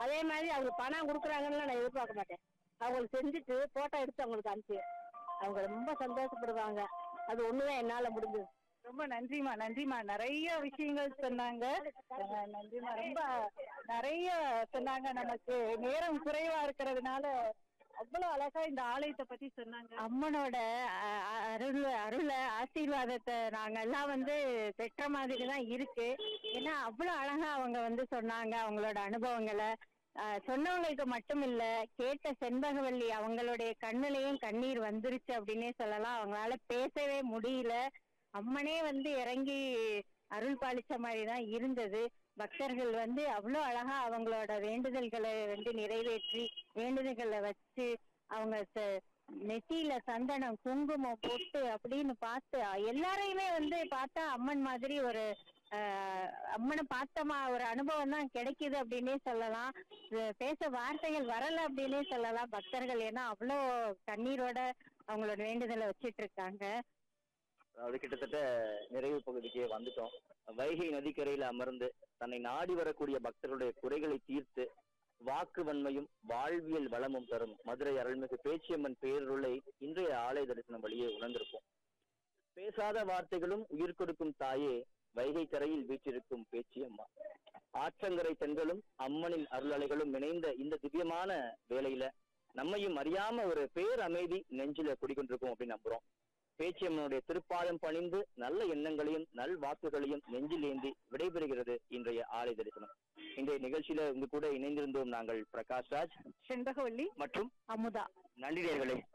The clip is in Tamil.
அதே மாதிரி அவங்க பணம் கொடுக்குறாங்கன்னு நான் எதிர்பார்க்க மாட்டேன் அவங்களுக்கு செஞ்சுட்டு போட்டோ எடுத்து அவங்களுக்கு அனுப்பி அவங்க ரொம்ப சந்தோஷப்படுவாங்க அது ஒண்ணுதான் என்னால முடிஞ்சது ரொம்ப நன்றிமா நன்றிமா நிறைய விஷயங்கள் சொன்னாங்க அஹ் நன்றிமா ரொம்ப நிறைய சொன்னாங்க நமக்கு நேரம் குறைவா இருக்கிறதுனால அவ்வளவு அழகா இந்த ஆலயத்தை பத்தி சொன்னாங்க அம்மனோட அ- அ- அருள் அருள ஆசீர்வாதத்தை நாங்க எல்லாம் வந்து பெற்ற மாதிரி தான் இருக்கு ஏன்னா அவ்வளவு அழகா அவங்க வந்து சொன்னாங்க அவங்களோட அனுபவங்களை அஹ், சொன்னவங்களுக்கு மட்டும் இல்ல கேட்ட செண்பகவல்லி அவங்களுடைய கண்ணுலயும் கண்ணீர் வந்துருச்சு அப்படின்னே சொல்லலாம் அவங்களால பேசவே முடியல அம்மனே வந்து இறங்கி அருள் பாலிச்ச மாதிரி தான் இருந்தது பக்தர்கள் வந்து அவ்வளோ அழகா அவங்களோட வேண்டுதல்களை வந்து நிறைவேற்றி வேண்டுதல்களை வச்சு அவங்க ச- நெத்தியில சந்தனம் குங்குமம் பொட்டு அப்படின்னு பார்த்து எல்லாரையுமே வந்து பார்த்தா அம்மன் மாதிரி ஒரு ஆஹ், அம்மனை பார்த்தமா ஒரு அனுபவம் தான் கிடைக்குது அப்படின்னே சொல்லலாம் இது பேச வார்த்தைகள் வரல அப்படின்னே சொல்லலாம் பக்தர்கள் ஏன்னா அவ்வளோ கண்ணீரோட அவங்களோட வேண்டுதலை வச்சிட்டு இருக்காங்க அதாவது கிட்டத்தட்ட நிறைவு பகுதிக்கு வந்துட்டோம் வைகை நதிக்கரையில அமர்ந்து தன்னை நாடி வரக்கூடிய பக்தர்களுடைய குறைகளை தீர்த்து வாக்கு வன்மையும் வாழ்வியல் வளமும் தரும் மதுரை அருள்மிகு பேச்சியம்மன் பேரருளை இன்றைய ஆலய தரிசனம் வழியே உணர்ந்திருப்போம் பேசாத வார்த்தைகளும் உயிர் கொடுக்கும் தாயே வைகை கரையில் வீற்றிருக்கும் பேச்சியம்மா ஆற்றங்கரை தென்களும் அம்மனின் அருளலைகளும் இணைந்த இந்த திவ்யமான வேளையில நம்மையும் அறியாம ஒரு பேர் அமைதி நெஞ்சில குடிக்கொண்டிருக்கும் அப்படின்னு நம்புறோம் பேச்சியம்மனுடைய திருப்பாதம் பணிந்து நல்ல எண்ணங்களையும் நல் வாக்குகளையும் நெஞ்சில் ஏந்தி விடைபெறுகிறது இன்றைய ஆலய தரிசனம் இன்றைய நிகழ்ச்சியில உங்க கூட இணைந்திருந்தோம் நாங்கள் பிரகாஷ் ராஜ் செண்பகவல்லி மற்றும் அமுதா நன்றி நேயர்களே